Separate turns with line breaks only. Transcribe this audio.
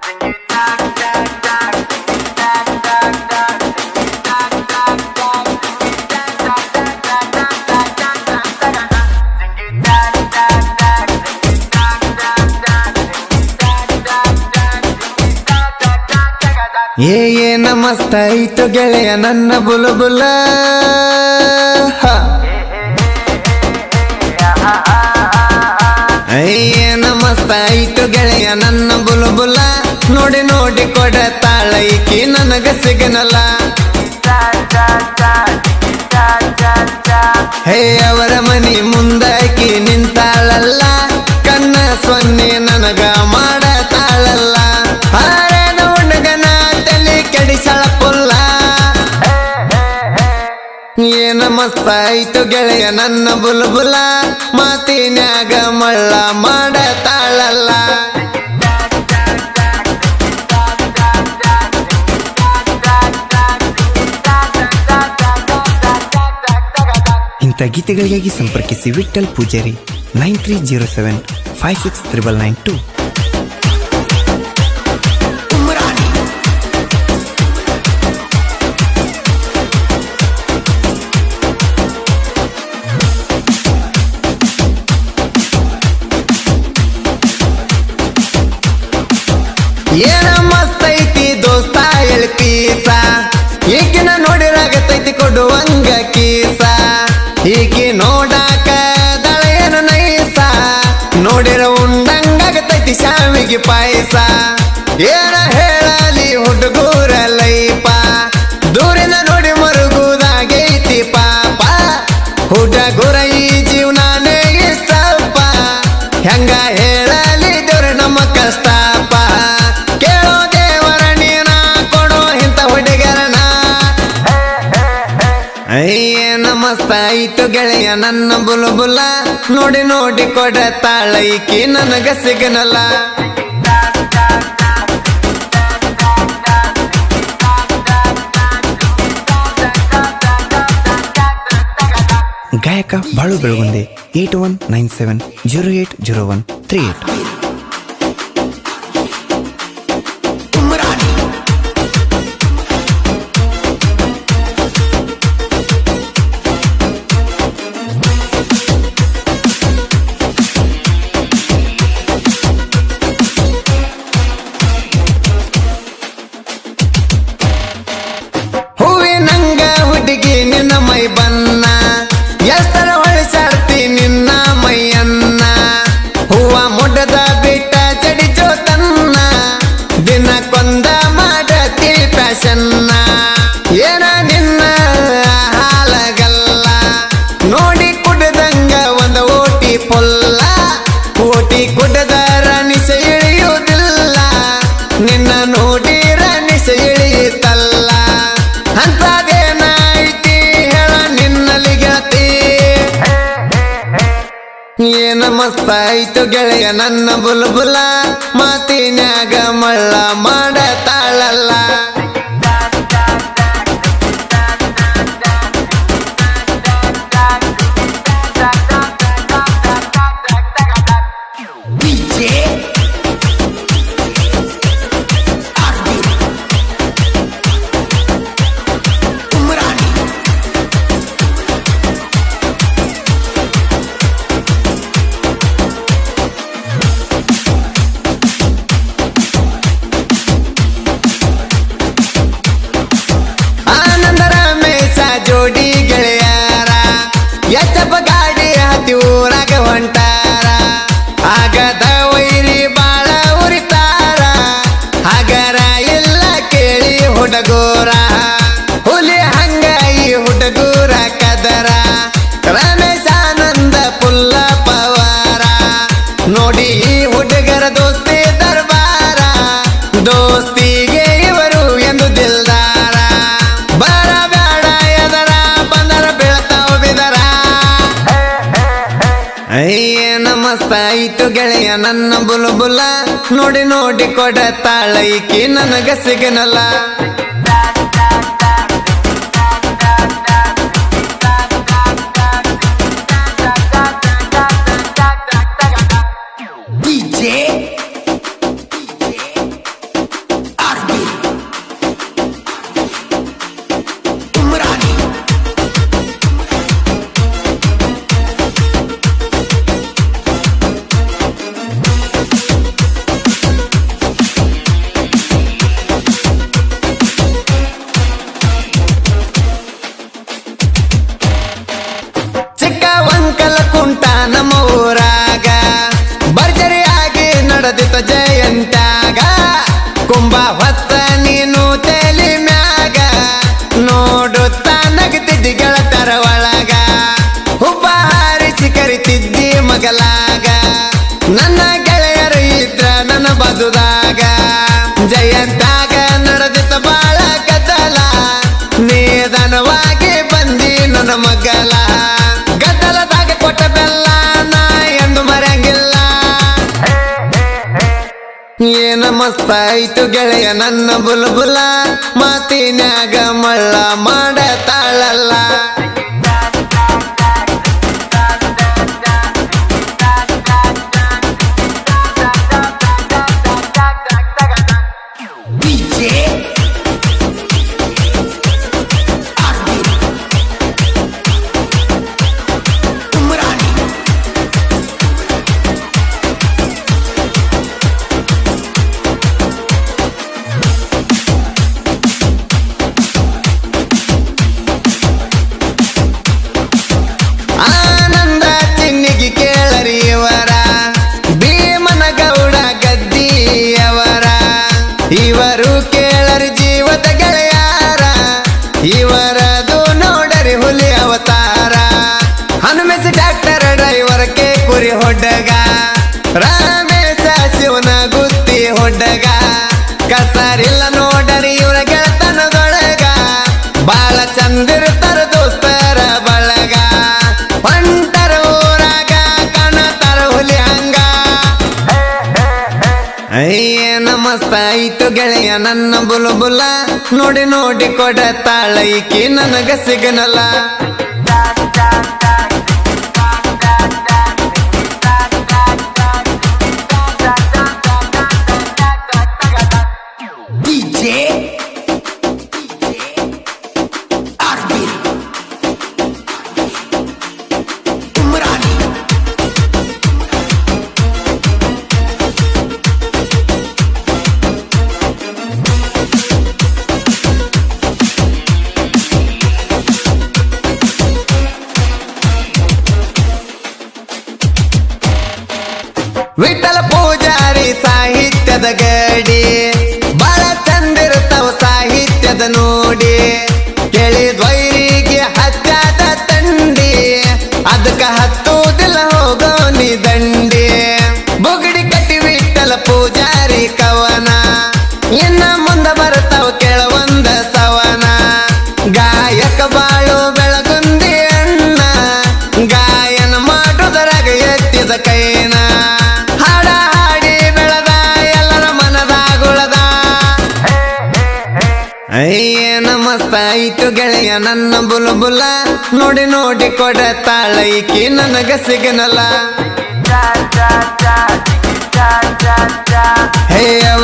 ಏ ಏನ ಮಸ್ತ ಐತು ಗೆಳೆಯ ನನ್ನ ಬುಲಬುಲ ಹ. ಏನ ಮಸ್ತ ಐತು ಗೆಳೆಯ ನನ್ನ ಬುಲಬುಲ ನೋಡಿ ನೋಡಿ ಕೊಡ ತಾಳೈಕಿ ನನಗ ಸಿಗನಲ್ಲ ಹೇ ಅವರ ಮನಿ ಮುಂದಾಕಿ ನಿಂತಾಳಲ್ಲ ಕನ್ನ ಸೊನ್ನೆ ನನಗ ಮಾಡತಾಳಲ್ಲ ಹಾರೇನ ಹುಡುಗನ ತಲೆ ಕೆಡಿಸಳ ಪುಲ್ಲ ಏನ ಮಸ್ತ ಆಯ್ತು ಗೆಳೆಯ ನನ್ನ ಬುಲ್ಬುಲ ಮಾತಿನ್ಯಾಗ ಮಳ್ಳ ಮಾಡತಾಳಲ್ಲ ಇಂಥ ಗೀತೆಗಳಿಗಾಗಿ ಸಂಪರ್ಕಿಸಿ Vithal Pujari nine three zero seven five six triple nine two ಏನ ಮಸ್ತ್ ಐತಿ ದೋಸ್ತ ಎಳ್ ಪೀಸ ಈಗಿನ ನೋಡಿರಾಗತೈತಿ ಕೊಡುವಂಗ ಕೀಸ ಈಕಿ ನೋಡಾಕ ದಳ ಏನು ನೈಸ ನೋಡಿರ ಉಂಡಂಗಾಗತೈತಿ ಶಾವಿಗೆ ಪಾಯಸ ಏನ ಹೇಳಲಿ ಹುಡುಗೂರ ಲೈಪ ದೂರಿನ ನೋಡಿ ಮರುಗುದಾಗೈತಿ ಪಾಪ ಹುಡುಗುರ ಈ ಜೀವನಾನೇ ಇಷ್ಟಪ್ಪ ಹೆಂಗ ಹೇಳಲಿ ದೇವ್ರ ನಮ್ಮ ಕಷ್ಟಪ್ಪ ಕೇಳೋ ದೇವರ ನೀನ ಕೊಡೋ ಇಂಥ ಹುಡುಗರನ ಅಯ್ಯ ಮಸ್ತ ಆಯ್ತು ಗೆಳೆಯ ನನ್ನ ಬುಲ್ಬುಲ ನೋಡಿ ನೋಡಿ ಕೊಡ ತಾಳೈಕಿ ನನಗ ಸಿಗನಲ್ಲ ಗಾಯಕ Balu Belagunde eight one nine seven zero eight zero one three eight ಹೂವಿನಂಗ ಹುಡುಗಿ ನಿನ್ನ ಮೈ ಬನ್ನ ಎಷ್ಟರ ಹೊಳಿಸಾಡ್ತಿ ನಿನ್ನ ಮೈಯನ್ನ ಹೂವ ಮುಡದ ಬಿಟ್ಟ ಚಡಿ ಜೋತನ್ನ ದಿನಕ್ಕೊಂದ ಮಾಡತಿ ಫ್ಯಾಷನ್ನ ಏನ ನಿನ್ನ ಹಾಲಗಲ್ಲ ನೋಡಿ ಕುಡ್ದಂಗ ಒಂದ ಓಟಿ ಪೊಲ್ಲ ಓಟಿ ಕುಡ್ದರ ನಿಶ ಇಳಿಯುವುದಿಲ್ಲ ನಿನ್ನ ನೋಡಿರ ನಿಶ ಇಳಿಯುತ್ತಲ್ಲ ಅಂತದೇನಾಯ್ತಿ ಹೇಳ ನಿನ್ನಲ್ಲಿ ಗೆಳತಿ ಏನ ಮಸ್ತ ಆಯ್ತು ಗೆಳೆಯ ನನ್ನ ಬುಲ್ಬುಲ ಮಾತಿನ್ಯಾಗ ಮಳ್ಳ ಮಾಡತಾಳಲ್ಲ ಆನಂದ ರಮೇಶ ಜೋಡಿ ಗೆಳೆಯರ ಎಚ್ಚಪ್ಪ ಗಾಡಿ ಹತ್ತಿ ಊರಾಗ ಹೊಂಟಾರ ಆಗದ ವೈರಿ ಬಾಳ ಉರಿತಾರ ಹಗರ ಇಲ್ಲ ಕೇಳಿ ಹುಡುಗೂರ ಹುಲಿ ಹಂಗ ಈ ಹುಡುಗೂರ ಕದರ ರಮೇಶ ಆನಂದ ಪುಲ್ಲ ಪವಾರ ನೋಡಿ ಈ ಹುಡುಗರ ದೋಸ್ತಿ ದರ್ಬಾರ ದೋಸ್ತಿಗೆ ಇವರು ಎಂದು ದಿಲ್ದಾರ ಬರಬೇಡ ಎದರ ಬಂದರ ಬೀಳ್ತಾವ ಬಿದರ ಅಯ್ಯ ಮಸ್ತ ಆಯ್ತು ಗೆಳೆಯ ನನ್ನ ಬುಲ್ಬುಲ ನೋಡಿ ನೋಡಿ ಕೊಡ ತಾಳೈಕಿ ನನಗ ಸಿಗನಲ್ಲ ಹೊಟ್ಯಾಗ ಕುಂಬ ಹೊತ್ತ ನೀನು ತೇಲಿ ಮ್ಯಾಗ ನೋಡುತ್ತಾ ನಗತಿದ್ದಿ ಗೆಳತರ ಒಳಗ ಹುಬ್ಬ ಹಾರಿಸಿ ಕರಿತಿದ್ದಿ ಮಗಲಾಗ ನನ್ನ ಗೆಳೆಯರು ಇದ್ರ ನನ್ನ ಬದುದಾಗ ಜಯಂತಾಗ ನಡೆದಿತ್ತ ಬಾಳ ಗದ್ದಲ ನೇದನವಾಗಿ ಬಂದಿ ನನ್ನ ಮಗಲ ಗದ್ದಲದಾಗ ಕೊಟ್ಟ ಬೆಲ್ಲ ನಾ ಎಂದು ಮರೆಯಂಗಿಲ್ಲ ಏನ ಮಸ್ತ ಆಯ್ತು ಗೆಳೆಯ ನನ್ನ ಬುಲ್ಬುಲ ಮಾತಿನ್ಯಾಗ ಮಳ್ಳ ಮಾಡ ತಾಳಲ್ಲ ಆನಂದ ಚಿನ್ನಿಗೆ ಕೇಳರಿ ಇವರ ಭೀಮನ ಗೌಡ ಗದ್ದಿಯವರ ಇವರು ಕೇಳರಿ ಜೀವದ ಗೆಳೆಯಾರ ಇವರದು ನೋಡರಿ ಹುಲಿ ಅವತಾರ ಹನುಮೇಶ ಡಾಕ್ಟರ್ ಡ್ರೈವರ್ ಕೆ ಕುರಿ ಹೊಡ್ಡಗ ರಾಮೇಶ ಶಿವನ ಗುತ್ತಿ ಹೊಡ್ಡಗ ಕಸರಿಲ್ಲ ನೋಡರಿ ಇವರ ಗೆಳತನದೊಳಗ ಬಾಳ ಚಂದಿರ್ತಾರ ದೋಸ್ತರ ಬಳಗ ಹೊಂಟರ ಊರಾಗ ಕಣತರ ಹುಲಿ ಹಂಗ ಅಯ್ಯ ಮಸ್ತ ಆಯ್ತು ಗೆಳೆಯ ನನ್ನ ಬುಲ್ಬುಲ ನೋಡಿ ನೋಡಿ ಕೊಡ ತಾಳೈಕಿ ನನಗ ಸಿಗನಲ್ಲ ವಿಠಲ ಪೂಜಾರಿ ಸಾಹಿತ್ಯದ ಗಡಿ ಬಾಳ ಚಂದಿರ್ತಾವ ಸಾಹಿತ್ಯದ ನೋಡಿ ಕೇಳಿದ್ವೈರಿಗೆ ಹತ್ತಾದ ತಂಡಿ ಅದಕ್ಕ ಹತ್ತುವುದಿಲ್ಲ ಹೋಗೋ ನೀ ದಂಡಿ ಬುಗಡಿ ಕಟ್ಟಿ ವಿಠಲ ಪೂಜಾರಿ ಕವನ ಇನ್ನ ಮುಂದ ಬರ್ತಾವ ಕೆಳವೊಂದ ಸವನ ಗಾಯಕ ಬಾಳು ಬೆಳಗುಂದಿ ಅಣ್ಣ ಗಾಯನ ಮಾಡುವುದರಾಗ ಎತ್ತಿದ ಕೈನ ಹಾಡ ಹಾಡಿ ಬೆಳೆದ ಎಲ್ಲರ ಮನದಾಗುಳದ ಅಯ್ಯನ ಮಸ್ತ ಆಯ್ತು ಗೆಳೆಯ ನನ್ನ ಬುಲ್ಬುಲ ನೋಡಿ ನೋಡಿ ಕೊಡ ತಾಳೈಕಿ ನನಗ ಸಿಗನಲ್ಲ ಹೇ